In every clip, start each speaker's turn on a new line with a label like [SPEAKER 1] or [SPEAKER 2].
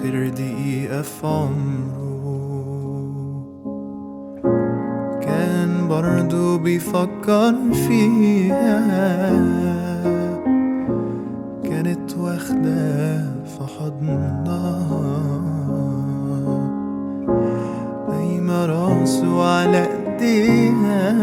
[SPEAKER 1] آخر دقيقة في عمره كان برضو بيفكر فيها كانت واخدة في حضنها نايمة راسه على ايديها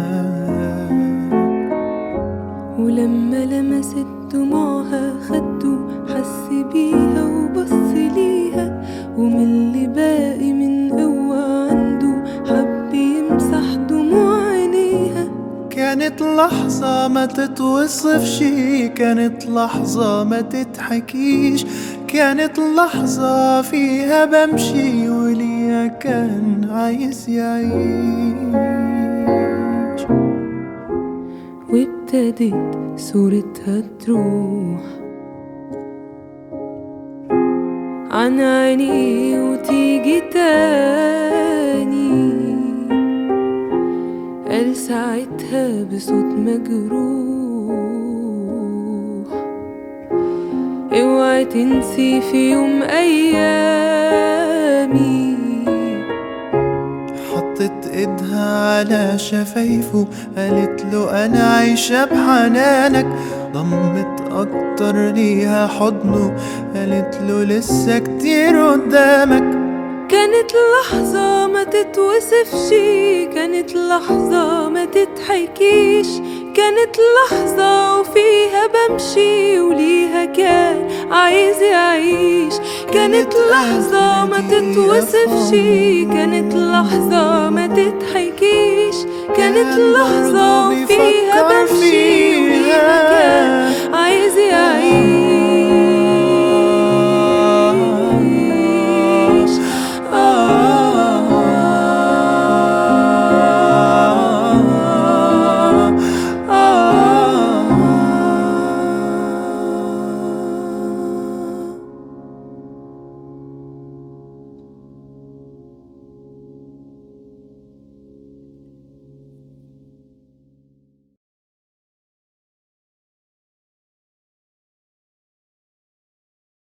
[SPEAKER 2] ولما لمست دموعها خده حس بيها وبص ليها ومن اللي باقي من قوة عنده حب يمسح دموع عينيها
[SPEAKER 1] كانت لحظة ما تتوصفش كانت لحظة ما تتحكيش كانت لحظة فيها بمشي وليا كان عايز يعيش
[SPEAKER 2] وابتدت صورتها تروح عن عيني وتيجي تاني قال ساعتها بصوت مجروح اوعي تنسي في يوم ايامي
[SPEAKER 1] حطت ايدها على شفايفه قالت له انا عايشة بحنانك ضمت اكتر ليها حضنه قالت له لسه كتير قدامك
[SPEAKER 2] كانت لحظة ما تتوصفش كانت لحظة ما تتحكيش كانت لحظة وفيها بمشي وليها كان عايز يعيش كانت لحظة ما تتوصفش كانت لحظة ما تتحكيش كانت لحظة وفيها بمشي وليها كان